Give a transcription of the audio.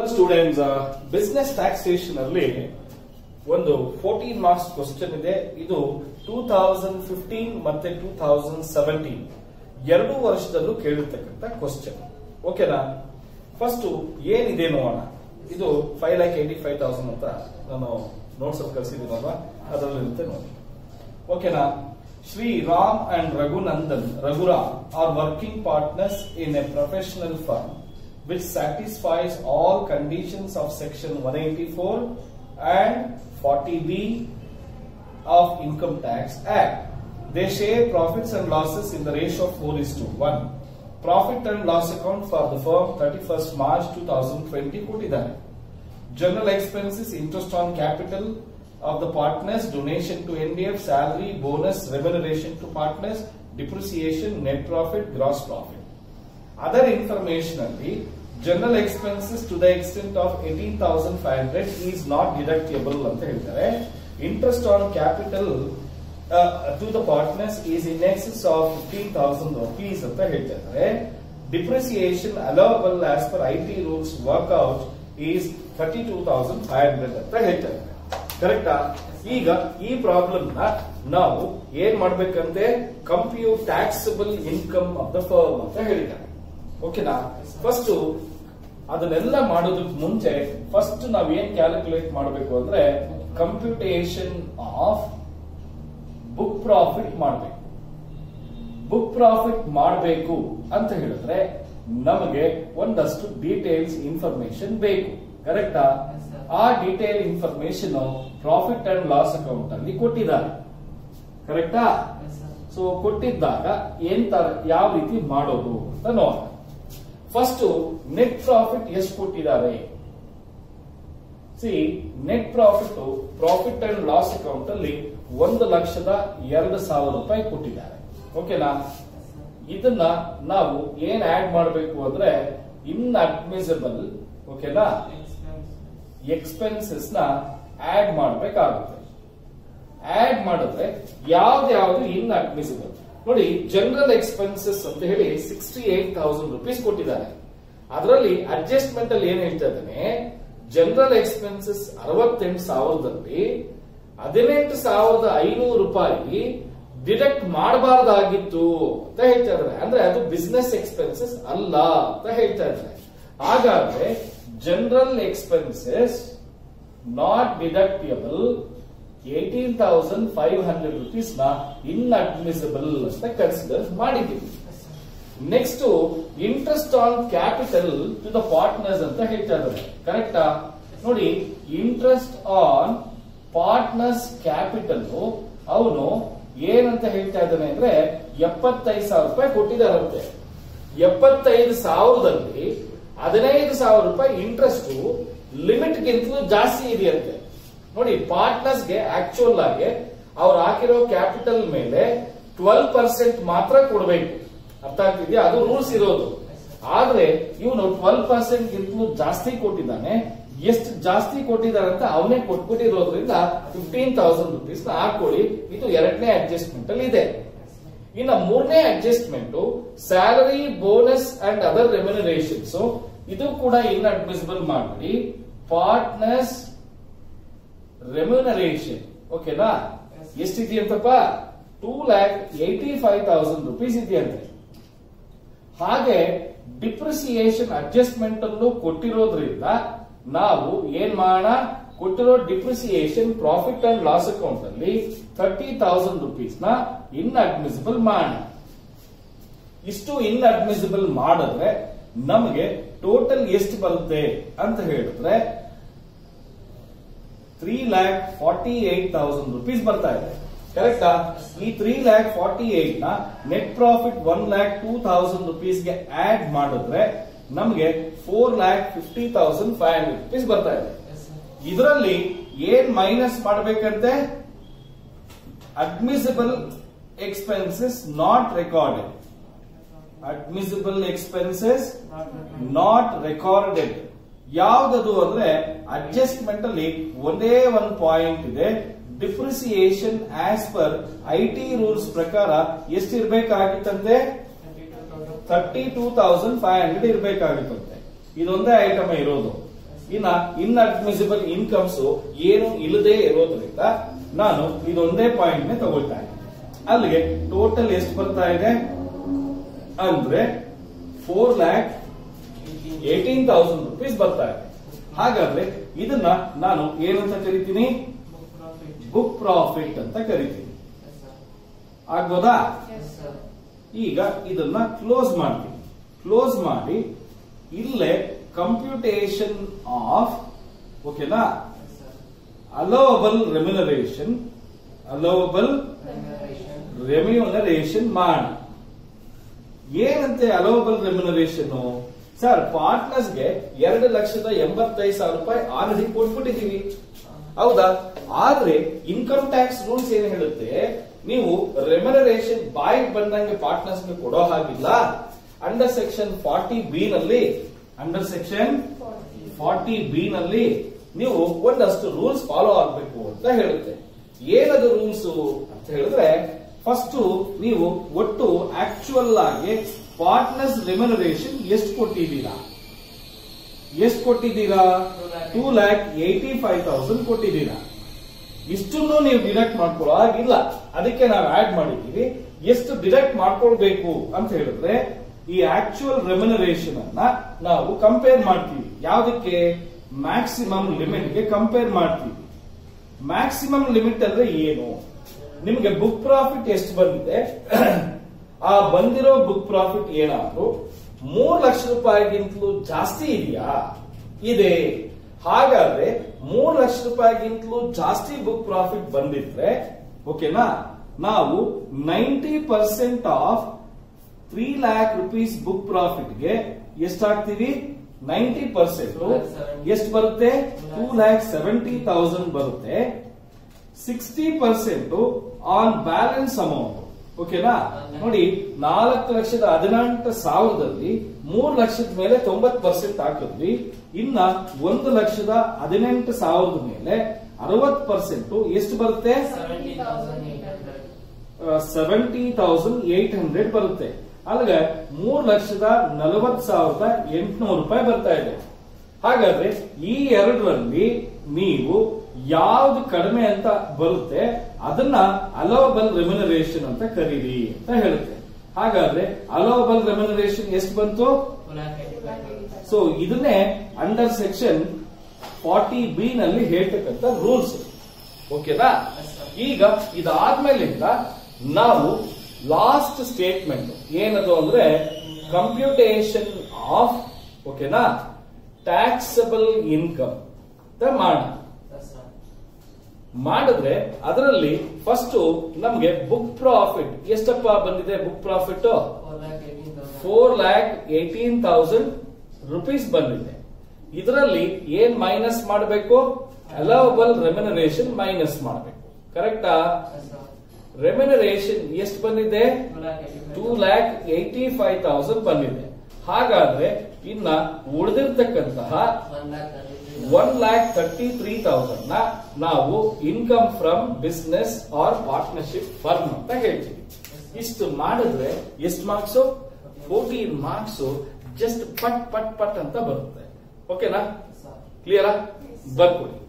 students business taxation ಅಲ್ಲಿ ಒಂದು fourteen marks question ಇದೆ ಇದು ಟೂ ತೌಸಂಡ್ ಫಿಫ್ಟೀನ್ ಮತ್ತೆ ಟೂ ತೌಸಂಡ್ ಸೆವೆಂಟೀನ್ ಎರಡು ವರ್ಷದಲ್ಲೂ ಕೇಳಿರ್ತಕ್ಕಂಥ ಕ್ವಶನ್ ಓಕೆನಾ ಫಸ್ಟ್ ಏನಿದೆ ನೋಡೋಣ ಇದು five lakh eighty five thousand ಅಂತ ನಾನು ನೋಟ್ಸ್ ಅಲ್ಲಿ ಕಳಿಸಿದ್ದೀನಲ್ವಾ ಅದರಲ್ಲಿರುತ್ತೆ ನೋಡಿ ಓಕೆನಾ Shri Ram and Raghunandan Raghuram are working partners in a professional firm which satisfies all conditions of section 184 and 40b of income tax act they share profits and losses in the ratio of 4 is to 1 profit and loss account for the firm 31st march 2020 ಕೊಟ್ಟಿದ್ದಾರೆ general expenses interest on capital of the partners donation to ndf salary bonus remuneration to partners depreciation net profit gross profit other information ಅಲ್ಲಿ general expenses to the extent of eighteen thousand five hundred is not deductible ಅಂತ ಹೇಳ್ತಾರೆ interest on capital to the partners is in excess of fifteen thousand rupees ಅಂತ ಹೇಳ್ತಾರೆ depreciation allowable as per I T rules work out is thirty two thousand five hundred ಅಂತ ಹೇಳ್ತಾರೆ ಕರೆಕ್ಟಾ ಈಗ ಈ problem ನ ನಾವು ಏನ್ ಮಾಡ್ಬೇಕಂತೆ compute taxable income of the firm ಅಂತ ಹೇಳಿದ್ದಾರೆ ಓಕೆನಾ ಫಸ್ಟ್ ಅದನ್ನೆಲ್ಲ ಮಾಡೋದಕ್ಕೆ ಮುಂಚೆ ಫಸ್ಟ್ ನಾವ್ ಏನ್ ಕ್ಯಾಲ್ಕುಲೇಟ್ ಮಾಡಬೇಕು ಅಂದ್ರೆ ಕಂಪ್ಯೂಟೇಷನ್ ಆಫ್ ಬುಕ್ ಪ್ರಾಫಿಟ್ ಮಾಡಬೇಕು ಬುಕ್ ಪ್ರಾಫಿಟ್ ಮಾಡಬೇಕು ಅಂತ ಹೇಳಿದ್ರೆ ನಮಗೆ ಒಂದಷ್ಟು ಡೀಟೇಲ್ಸ್ ಇನ್ಫಾರ್ಮೇಶನ್ ಬೇಕು ಕರೆಕ್ಟಾ ಆ detail information profit and loss account ಅಲ್ಲಿ ಕೊಟ್ಟಿದ್ದಾರೆ ಕರೆಕ್ಟಾ ಸೊ ಕೊಟ್ಟಿದ್ದಾಗ ಏನ್ ತರ ಯಾವ ರೀತಿ ಮಾಡೋದು ಅಂತ ನೋಡೋಣ ಫಸ್ಟ್ ನೆಟ್ ಪ್ರಾಫಿಟ್ ಎಷ್ಟು ಕೊಟ್ಟಿದ್ದಾರೆ see net profit profit and loss account ಅಲ್ಲಿ ಒಂದು ಲಕ್ಷದ ಎರಡು ಸಾವಿರ ರೂಪಾಯಿ ಕೊಟ್ಟಿದ್ದಾರೆ ಓಕೆನಾ ಇದನ್ನ ನಾವು ಏನ್ ಆಡ್ ಮಾಡಬೇಕು ಅಂದ್ರೆ ಇನ್ ಅಡ್ಮಿಸಬಲ್ ಓಕೆನಾ ಎಕ್ಸ್ಪೆನ್ಸಸ್ ನ ಆಡ್ ಮಾಡಬೇಕಾಗುತ್ತೆ ಆಡ್ ಮಾಡಿದ್ರೆ ಯಾವ್ದು ಯಾವ್ದು ಇನ್ ಅಡ್ಮಿಸಿಬಲ್ ನೋಡಿ ಜನರಲ್ ಎಕ್ಸ್ಪೆನ್ಸಸ್ ಅಂತ ಹೇಳಿ ಸಿಕ್ಸ್ಟಿ ಏಟ್ ತೌಸಂಡ್ ರುಪೀಸ್ ಕೊಟ್ಟಿದ್ದಾರೆ ಅದರಲ್ಲಿ ಅಡ್ಜಸ್ಟ್ಮೆಂಟ್ ಅಲ್ಲಿ ಏನ್ ಹೇಳ್ತಾ ಇದ್ದಾನೆ ಜನರಲ್ ಎಕ್ಸ್ಪೆನ್ಸಸ್ ಅರವತ್ತೆಂಟು ಸಾವಿರದಲ್ಲಿ ಹದಿನೆಂಟು ಸಾವಿರದ ಐನೂರು ರೂಪಾಯಿ ಡಿಡಕ್ಟ್ ಮಾಡಬಾರ್ದಾಗಿತ್ತು ಅಂತ ಹೇಳ್ತಾ ಇದ್ದಾರೆ ಅಂದ್ರೆ ಅದು ಬಿಸ್ನೆಸ್ ಎಕ್ಸ್ಪೆನ್ಸಸ್ ಅಲ್ಲ ಅಂತ ಹೇಳ್ತಾ ಇದ್ದಾರೆ ಹಾಗಾದ್ರೆ general expenses not deductible eighteen thousand five hundred rupees ನ ಇನ್ ಅಡ್ಮಿಸಿಬಲ್ ಅಂತ ಕನ್ಸಿಡರ್ ಮಾಡಿದ್ದೀವಿ next interest on capital to the partners ಅಂತ ಹೇಳ್ತಾ ಇದ್ದಾರೆ ಕರೆಕ್ಟಾ ನೋಡಿ ಇಂಟ್ರೆಸ್ಟ್ ಆನ್ ಪಾರ್ಟ್ನರ್ಸ್ ಕ್ಯಾಪಿಟಲ್ ಅವನು ಏನಂತ ಹೇಳ್ತಾ ಇದ್ದಾನೆ ಅಂದ್ರೆ ಎಪ್ಪತ್ತೈದು ಸಾವಿರ ರೂಪಾಯಿ ಕೊಟ್ಟಿದ್ದಾರಂತೆ ಎಪ್ಪತ್ತೈದು ಸಾವಿರದಲ್ಲಿ ಹದಿನೈದು ಸಾವಿರ ರೂಪಾಯಿ ಇಂಟ್ರೆಸ್ಟ್ ಲಿಮಿಟ್ ಗಿಂತಲೂ ಜಾಸ್ತಿ ಇದೆಯಂತೆ ನೋಡಿ ಪಾರ್ಟ್ನರ್ಸ್ ಗೆ ಆಕ್ಚುಯಲ್ ಆಗಿ ಅವ್ರು ಹಾಕಿರೋ ಕ್ಯಾಪಿಟಲ್ ಮೇಲೆ ಟ್ವೆಲ್ ಪರ್ಸೆಂಟ್ ಮಾತ್ರ ಕೊಡಬೇಕು ಅರ್ಥ ಆಗ್ತಿದ್ಯಾ ಅದು ರೂಲ್ಸ್ ಇರೋದು ಆದ್ರೆ ಇವನು ಟ್ವೆಲ್ ಪರ್ಸೆಂಟ್ ಗಿಂತಲೂ ಜಾಸ್ತಿ ಕೊಟ್ಟಿದ್ದಾನೆ ಎಷ್ಟು ಜಾಸ್ತಿ ಕೊಟ್ಟಿದ್ದಾರೆ ಅಂತ ಅವನೇ ಕೊಟ್ಬಿಟ್ಟಿರೋದ್ರಿಂದ ಫಿಫ್ಟೀನ್ ತೌಸಂಡ್ ರುಪೀಸ್ ಹಾಕೊಳ್ಳಿ ಇದು ಎರಡನೇ ಅಡ್ಜಸ್ಟ್ಮೆಂಟ್ ಅಲ್ಲಿ ಇದೆ ಇನ್ನು ಮೂರನೇ adjustment salary bonus and other remunerations ಇದು ಕೂಡ ಇನ್ ಅಡ್ಮಿಸಿಬಲ್ ಮಾಡಿ ಪಾರ್ಟ್ನರ್ಸ್ ರೆಮ್ಯುನರೇಷನ್ ಓಕೆನಾ ಎಷ್ಟಿದೆಯಂತಪ್ಪ two lakh eighty five thousand rupees ಇದೆಯಂತೆ ಹಾಗೆ ಡಿಪ್ರಿಸಿಯೇಷನ್ ಅಡ್ಜಸ್ಟ್ಮೆಂಟ್ ಅನ್ನು ಕೊಟ್ಟಿರೋದ್ರಿಂದ ನಾವು ಏನ್ ಮಾಡೋಣ ಕೊಟ್ಟಿರೋ depreciation profit and loss account ಅಲ್ಲಿ ಥರ್ಟಿ ತೌಸಂಡ್ ರುಪೀಸ್ ನ ಇನ್ ಅಡ್ಮಿಸಿಬಲ್ ಮಾಡೋಣ ಇಷ್ಟು ಇನ್ ಅಡ್ಮಿಸಿಬಲ್ ಮಾಡಿದ್ರೆ ನಮಗೆ ಟೋಟಲ್ ಎಷ್ಟು ಬರುತ್ತೆ ಅಂತ ಹೇಳಿದ್ರೆ three lakh forty eight thousand rupees ಬರ್ತಾ ಇದೆ ಕರೆಕ್ಟಾ ಈ ತ್ರೀ ಲ್ಯಾಕ್ ಫಾರ್ಟಿ ಏಟ್ ನ net profit one lakh two thousand ರುಪೀಸ್ಗೆ ಆಡ್ ಮಾಡಿದ್ರೆ ನಮಗೆ four lakh fifty thousand five hundred rupees ಬರ್ತಾ ಇದೆ ಇದರಲ್ಲಿ ಏನ್ ಮೈನಸ್ ಮಾಡಬೇಕಂತೆ admissible expenses not recorded admissible expenses not recorded ಯಾವ್ದದು ಅಂದ್ರೆ ಅಡ್ಜಸ್ಟ್ಮೆಂಟ್ ಅಲ್ಲಿ ಒಂದೇ ಒಂದು ಪಾಯಿಂಟ್ ಇದೆ depreciation as per I T rules ಪ್ರಕಾರ ಎಷ್ಟಿರ್ಬೇಕಾಗಿತ್ತಂತೆ thirty two thousand five hundred ಇರ್ಬೇಕಾಗಿತ್ತಂತೆ ಇದೊಂದೇ ಐಟಮ್ ಇರೋದು ಇನ್ನ ಇನ್ಅಡ್ಮಿಸಿಬಲ್ ಇನ್ಕಮ್ಸ್ ಏನು ಇಲ್ಲದೆ ಇರೋದ್ರಿಂದ ನಾನು ಇದೊಂದೇ ಪಾಯಿಂಟ್ ನೇ ತಗೊಳ್ತಾ ಇದ್ದೀನಿ ಅಲ್ಲಿಗೆ ಟೋಟಲ್ ಎಷ್ಟು ಬರ್ತಾ ಇದೆ ಅಂದ್ರೆ four lakh eighteen thousand rupees ಬರ್ತಾ ಇದೆ ಹಾಗಾದ್ರೆ ಇದನ್ನ ನಾನು ಏನಂತ ಕರಿತೀನಿ ಬುಕ್ ಪ್ರಾಫಿಟ್ ಅಂತ ಕರಿತೀನಿ ಆಗ್ಬೋದಾ ಈಗ ಇದನ್ನ ಕ್ಲೋಸ್ ಮಾಡ್ತೀನಿ ಕ್ಲೋಸ್ ಮಾಡಿ ಇಲ್ಲೇ ಕಂಪ್ಯೂಟೇಷನ್ ಆಫ್ ಓಕೆನಾ ಅಲೋವಬಲ್ ರೆಮ್ಯುನರೇಷನ್ ಅಲೋವಬಲ್ ರೆಮ್ಯುನರೇಷನ್ ಮಾಡಿ ಏನಂತೆ ಅಲೋವಬಲ್ ರೆಮ್ಯುನರೇಷನ್ ಸರ್ ಪಾರ್ಟ್ನರ್ಸ್ಗೆ ಎರಡು ಲಕ್ಷದ ಎಂಬತ್ತೈದು ಸಾವಿರ ರೂಪಾಯಿ ಆಲ್ರೆಡಿ ಕೊಟ್ಬಿಟ್ಟಿದೀವಿ ಹೌದಾ ಆದ್ರೆ ಇನ್ಕಮ್ ಟ್ಯಾಕ್ಸ್ ರೂಲ್ಸ್ ಏನ್ ಹೇಳುತ್ತೆ ನೀವು ರೆಮ್ಯುನರೇಷನ್ ಬಾಯಿ ಬಂದಂಗೆ ಪಾರ್ಟ್ನರ್ಸ್ ಕೊಡೋ ಹಾಗಿಲ್ಲ ಅಂಡರ್ ಸೆಕ್ಷನ್ ಫಾರ್ಟಿ ಬಿ ನಲ್ಲಿ ಅಂಡರ್ ಸೆಕ್ಷನ್ ಫಾರ್ಟಿ ಬಿ ನಲ್ಲಿ ನೀವು ಒಂದಷ್ಟು ರೂಲ್ಸ್ ಫಾಲೋ ಆಗ್ಬೇಕು ಅಂತ ಹೇಳುತ್ತೆ ಏನದು ರೂಲ್ಸ್ ಅಂತ ಹೇಳಿದ್ರೆ ಫಸ್ಟ್ ನೀವು ಒಟ್ಟು ಆಕ್ಚುಯಲ್ ಆಗಿ ಪಾರ್ಟ್ನರ್ಸ್ ರೆಮ್ಯುನರೇಷನ್ ಎಷ್ಟು ಕೊಟ್ಟಿದ್ದೀರಾ ಎಷ್ಟು ಕೊಟ್ಟಿದ್ದೀರಾ two lakh eighty five thousand ಕೊಟ್ಟಿದ್ದೀರಾ ಇಷ್ಟನ್ನು ನೀವು ಡಿಡಕ್ಟ್ ಮಾಡ್ಕೊಳ್ಳೋ ಹಾಗಿಲ್ಲ ಅದಕ್ಕೆ ನಾವು ಆಡ್ ಮಾಡಿದ್ದೀವಿ ಎಷ್ಟು ಡಿಡಕ್ಟ್ ಮಾಡ್ಕೊಳ್ಬೇಕು ಅಂತ ಹೇಳಿದ್ರೆ ಈ ಆಕ್ಚುಯಲ್ ರೆಮ್ಯುನರೇಷನ್ ಅನ್ನ ನಾವು ಕಂಪೇರ್ ಮಾಡ್ತೀವಿ ಯಾವ್ದಕ್ಕೆ ಮ್ಯಾಕ್ಸಿಮಮ್ ಲಿಮಿಟ್ಗೆ ಕಂಪೇರ್ ಮಾಡ್ತೀವಿ ಮ್ಯಾಕ್ಸಿಮಮ್ ಲಿಮಿಟ್ ಅಂದ್ರೆ ಏನು ನಿಮಗೆ ಬುಕ್ ಪ್ರಾಫಿಟ್ ಎಷ್ಟು ಬಂದಿದೆ ಆ ಬಂದಿರೋ ಬುಕ್ ಪ್ರಾಫಿಟ್ ಏನಾದ್ರು ಮೂರ್ ಲಕ್ಷ ರೂಪಾಯಿಗಿಂತಲೂ ಜಾಸ್ತಿ ಇದೆಯಾ ಇದೆ ಹಾಗಾದ್ರೆ ಮೂರ್ ಲಕ್ಷ ರೂಪಾಯಿಗಿಂತಲೂ ಜಾಸ್ತಿ ಬುಕ್ ಪ್ರಾಫಿಟ್ ಬಂದಿದ್ರೆ ಓಕೆನಾ ನಾವು ninety percent of three lakh rupees book ಪ್ರಾಫಿಟ್ಗೆ ಎಷ್ಟಾಗ್ತೀವಿ ನೈಂಟಿ ಪರ್ಸೆಂಟ್ ಎಷ್ಟು ಬರುತ್ತೆ ಟೂ ಲ್ಯಾಕ್ ಸೆವೆಂಟಿ ತೌಸಂಡ್ ಬರುತ್ತೆ sixty percent on balance amount ಓಕೆನಾ ನೋಡಿ ನಾಲ್ಕು ಲಕ್ಷದ ಹದಿನೆಂಟು ಸಾವಿರದಲ್ಲಿ ಮೂರು ಲಕ್ಷದ ಮೇಲೆ ತೊಂಬತ್ ಪರ್ಸೆಂಟ್ ಹಾಕಿದ್ವಿ ಇನ್ನ ಒಂದು ಲಕ್ಷದ ಹದಿನೆಂಟು ಸಾವಿರದ ಮೇಲೆ ಅರವತ್ ಪರ್ಸೆಂಟ್ ಎಷ್ಟು ಬರುತ್ತೆ ಸೆವೆಂಟಿ ತೌಸಂಡ್ ಏಟ್ ಹಂಡ್ರೆಡ್ ಬರುತ್ತೆ ಅಲ್ಲಿಗೆ ಮೂರ್ ಲಕ್ಷದ ನಲವತ್ ಸಾವಿರದ ಎಂಟುನೂರು ರೂಪಾಯಿ ಬರ್ತಾ ಇದೆ ಹಾಗಾದ್ರೆ ಈ ಎರಡರಲ್ಲಿ ನೀವು ಯಾವ್ದು ಕಡಿಮೆ ಅಂತ ಬರುತ್ತೆ ಅದನ್ನ ಅಲೋವಬಲ್ ರೆಮ್ಯುನರೇಷನ್ ಅಂತ ಕರೀರಿ ಅಂತ ಹೇಳುತ್ತೆ ಹಾಗಾದ್ರೆ ಅಲೋವಬಲ್ ರೆಮ್ಯುನರೇಷನ್ ಎಷ್ಟು ಬಂತು ಸೊ ಇದನ್ನೇ ಅಂಡರ್ ಸೆಕ್ಷನ್ ಫಾರ್ಟಿ ಬಿ ನಲ್ಲಿ ಹೇಳ್ತಕ್ಕಂಥ ರೂಲ್ಸ್ ಓಕೆನಾ ಈಗ ಇದಾದ್ಮೇಲಿಂದ ನಾವು ಲಾಸ್ಟ್ ಸ್ಟೇಟ್ಮೆಂಟ್ ಏನದು ಅಂದ್ರೆ ಕಂಪ್ಯೂಟೇಷನ್ ಆಫ್ ಓಕೆನಾ ಟ್ಯಾಕ್ಸಬಲ್ ಇನ್ಕಮ್ ಮಾಡೋಣ ಮಾಡಿದ್ರೆ ಅದರಲ್ಲಿ ಫಸ್ಟ್ ನಮ್ಗೆ ಬುಕ್ ಪ್ರಾಫಿಟ್ ಎಷ್ಟಪ್ಪ ಬಂದಿದೆ book profit four lakh eighteen thousand rupees ಬಂದಿದೆ ಇದರಲ್ಲಿ ಏನ್ ಮೈನಸ್ ಮಾಡಬೇಕು ಅಲವಬಲ್ ರೆಮ್ಯುನರೇಷನ್ ಮೈನಸ್ ಮಾಡಬೇಕು ಕರೆಕ್ಟಾ ರೆಮ್ಯುನರೇಷನ್ ಎಷ್ಟು ಬಂದಿದೆ two lakh eighty five thousand ಬಂದಿದೆ ಹಾಗಾದ್ರೆ ಇನ್ನ ಉಳಿದಿರ್ತಕ್ಕಂತಹ one lakh thirty three thousand ನ ನಾವು income from business or partnership firm ಅಂತ ಹೇಳ್ತೀವಿ ಇಷ್ಟು ಮಾಡಿದ್ರೆ ಎಷ್ಟು ಮಾರ್ಕ್ಸ್ ಫೋರ್ಟೀನ್ ಮಾರ್ಕ್ಸ್ ಜಸ್ಟ್ ಪಟ್ ಪಟ್ ಪಟ್ ಅಂತ ಬರುತ್ತೆ ಓಕೆನಾ ಕ್ಲಿಯರಾ ಬರ್ಕೊಡಿ